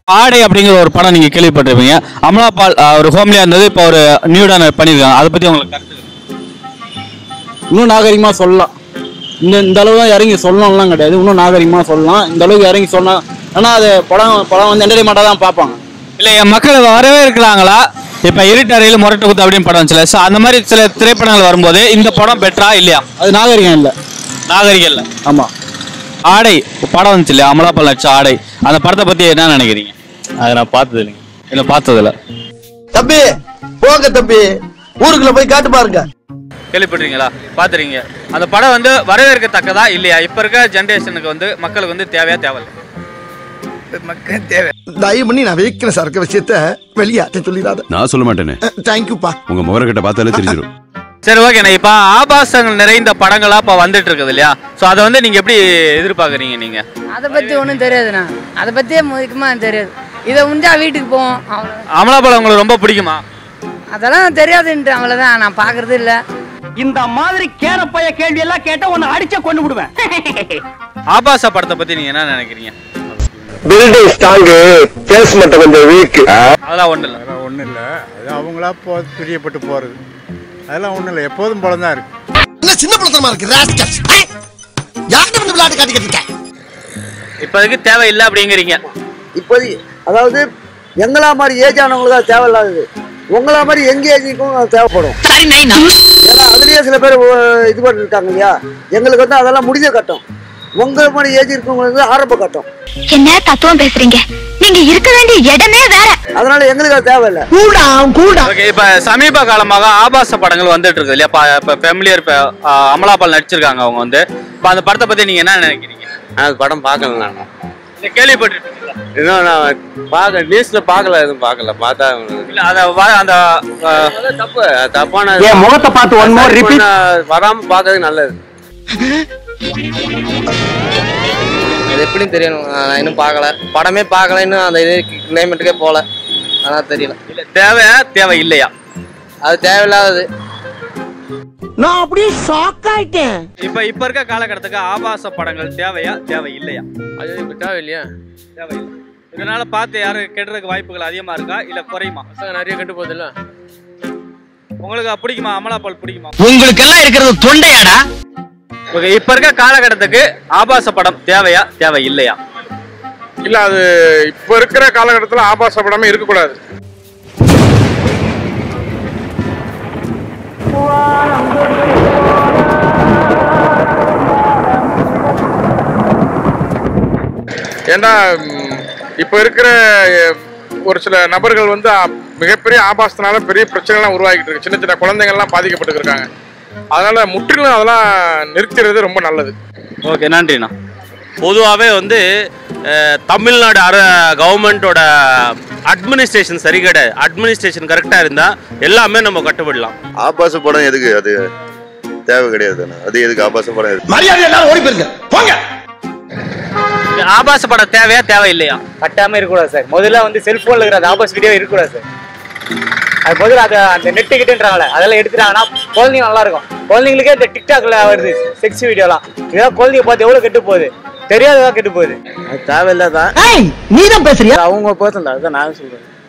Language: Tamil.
ஆடை அப்படிங்கிற ஒரு படம் நீங்க கேள்விப்பட்டிருப்பீங்க அமலா பால் அஹ், ஒரு ஹோம்லியா இருந்தது இப்போ ஒரு நியூடான பண்ணிருக்காங்க அதை பத்தி உங்களுக்கு கருத்து இன்னும் நாகரிகமாக சொல்லலாம் இந்த இந்த அளவு தான் இறங்கி சொல்லணும்லாம் கிடையாது இன்னும் நாகரிகமாக சொல்லலாம் இந்த அளவுக்கு இறங்கி சொன்னா ஆனால் அது படம் படம் வந்து என்டர்டைன்மெண்ட்டாக தான் பார்ப்பாங்க இல்ல என் மக்கள் வரவே இருக்கிறாங்களா இப்ப இருட்டறையில் முரட்டு குத்து அப்படின்னு படம் வந்துச்சுல ஸோ அந்த மாதிரி சில திரைப்படங்கள் வரும்போது இந்த படம் பெட்டரா இல்லையா அது நாகரிகம் இல்லை நாகரிகம் இல்ல ஆமாம் ஆடை படம் வந்துச்சு இல்லையா அமலா பால் நடிச்ச ஆடை அந்த படத்தை பத்தி என்ன நினைக்கிறீங்க அதை நான் பார்த்தது இல்லைங்க இல்ல பார்த்ததில்ல தம்பி போங்க தம்பி ஊருக்குள்ள போய் காட்டு பாருங்க கேள்விப்பட்டிருக்கீங்களா பாத்துறீங்க அந்த படம் வந்து வரவேற்கத்தக்கதா இல்லையா இப்ப இருக்க ஜென்ரேஷனுக்கு வந்து மக்களுக்கு வந்து தேவையா தேவையில்லை தயவு பண்ணி நான் வைக்கிற சரக்கு விஷயத்த வெளியாட்ட சொல்லிடாத நான் சொல்ல மாட்டேனே தேங்க்யூப்பா உங்க முகரக்கிட்ட பார்த்தாலே தெரிஞ்சிடும் சரி ஓகேண்ணா இப்போ ஆபாசங்கள் நிறைந்த படங்களா இப்போ வந்துட்டு இருக்குது இல்லையா ஸோ அதை வந்து நீங்க எப்படி எதிர்பார்க்குறீங்க நீங்க அதை பற்றி ஒன்றும் தெரியாதுண்ணா அதை பற்றியே முக்கியமாக தெரியாது இதை உண்டா வீட்டுக்கு போவோம் அவ்வளோ அமலா படம் உங்களுக்கு ரொம்ப பிடிக்குமா அதெல்லாம் தெரியாதுன்ட்டு அவ்வளோதான் நான் பார்க்கறது இல்லை இந்த மாதிரி கேரப்பைய கேள்வி எல்லாம் கேட்டா உன்னை அடிச்ச கொண்டு விடுவேன் ஆபாச படத்தை பத்தி நீங்க என்ன நினைக்கிறீங்க பில்டிங் ஸ்ட்ராங்கு கேஸ் மட்டும் கொஞ்சம் வீக் அதெல்லாம் ஒண்ணு இல்லை ஒன்றும் இல்லை அது அவங்களா போ பிரியப்பட்டு போகிறது அதெல்லாம் ஒன்றும் இல்லை எப்போதும் போல தான் இருக்கு என்ன சின்ன பிள்ளைத்தனமா இருக்கு ராஸ்கல்ஸ் யார்கிட்ட வந்து விளையாட்டு காட்டிக்கிட்டு இருக்க இப்போதைக்கு தேவையில்லை அப்படிங்கிறீங்க இப்போதைக்கு அதாவது எங்களா மாதிரி ஏஜ் ஆனவங்களுக்கு அது தேவையில்லாதது உங்களா மாதிரி எங்க ஏஜுக்கும் அது தேவைப்படும் ஏன்னா அதுலயே சில பேர் ஒ- இது பண்ணிருக்காங்க இல்லையா எங்களுக்கு வந்து அதெல்லாம் முடிஞ்ச கட்டம் உங்க மாதிரி ஏஜ் இருக்கவங்களுக்கு வந்து ஆரம்ப கட்டம் என்ன தத்துவம் பேசுறீங்க நீங்க இருக்க வேண்டிய இடமே வேற அதனால எங்களுக்கு அது தேவையில்லை கூடா கூடா ஓகே இப்போ சமீப காலமாக ஆபாச படங்கள் வந்துட்டு இருக்குது இல்லையா இப்போ இப்போ ஃபெமிலியர் இப்போ அமலா பால் நடிச்சிருக்காங்க அவங்க வந்து இப்போ அந்த படத்தை பத்தி நீங்க என்ன நினைக்கிறீங்க அது படம் பார்க்கல நான் இல்லை கேள்விப்பட்டிருக்கீங்களா இன்னும் நான் பார்க்க நியூஸ்ல பார்க்கல எதுவும் பார்க்கல பார்த்தா இல்லை அதை வ- அந்த அஹ், அது தப்பு அது தப்பான என் முகத்தை பார்த்து ஒன் மோர் ரிப்பீட் பண்ண- வராம பார்க்கறது நல்லது அது எப்படின்னு தெரியணும் நான் இன்னும் பார்க்கல படமே பார்க்கல இன்னும் அந்த இது கிளைமேட்டுக்கே போகல ஆனால் தெரியல இல்லை தேவையா தேவை இல்லையா அது தேவையில்லாதது நான் அப்படியே ஷாக் ஆயிட்டேன் இப்போ இப்போ இருக்க காலகட்டத்துக்கு ஆபாச படங்கள் தேவையா தேவை இல்லையா அது இப்போ தேவையில்லையா தேவையில்லை இதனால பார்த்து யாரும் கெடுறதுக்கு வாய்ப்புகள் அதிகமா இருக்கா இல்ல குறையுமா பசங்க நிறைய கெட்டு போகுது இல்லை உங்களுக்கு பிடிக்குமா அமலா பால் பிடிக்குமா உங்களுக்கெல்லாம் இருக்கிறது தொண்டையாடா ஓகே இப்ப இருக்க காலகட்டத்துக்கு ஆபாச படம் தேவையா தேவை இல்லையா இல்லை அது இப்போ இருக்கிற காலகட்டத்தில் ஆபாச படமே இருக்கக்கூடாது ஏன்னா ம், இப்போ இருக்கிற எ, ஒரு சில நபர்கள் வந்து அ, மிகப்பெரிய ஆபாசத்தினால பெரிய பிரச்சனைலாம் உருவாகிட்டு இருக்கு சின்ன சின்ன குழந்தைங்கள்லாம் பாதிக்கப்பட்டு இருக்காங்க அதனால முற்றிலும் அதெல்லாம் நிறுத்திடுறது ரொம்ப நல்லது ஓகே நன்றிண்ணா பொதுவாகவே வந்து அஹ், தமிழ்நாடு அர கவர்மெண்ட்டோட அட்மினிஸ்ட்ரேஷன் சரி கிடையாது அட்மினிஸ்ட்ரேஷன் கரெக்டாக இருந்தால் எல்லாமே நம்ம கட்டுப்படலாம் ஆபாச படம் எதுக்கு அது தேவை கிடையாது அது எதுக்கு ஆபாச படம் எதுக்கு மரியாதை எல்லாரும் ஓடி போயிருங்க போங்க ஆபாச படம் தேவையா தேவை இல்லையா கட்டாம இருக்கக்கூடாது சார் முதல்ல வந்து செல்போன்ல இருக்கிற அந்த ஆபாஸ் வீடியோ இருக்கக்கூடாது சார் அது முதல்ல அது அந்த நெட்டு கிட்டுன்றாங்களே அதெல்லாம் எடுத்துட்டாங்கன்னா குழந்தைங்க நல்லா இருக்கும் குழந்தைங்களுக்கே இந்த டிக்டாக்ல வருது செக்ஸ் வீடியோலாம் இதெல்லாம் குழந்தைங்க பார்த்து எவ்வளவு கெட்டு போகுது தெரியாததான் கெட்டு போகுது அது தேவையில்லாதான் நீ தான் பேசுறியா அவங்க பர்சன் தான் அதுதான் நான் சொல்றேன்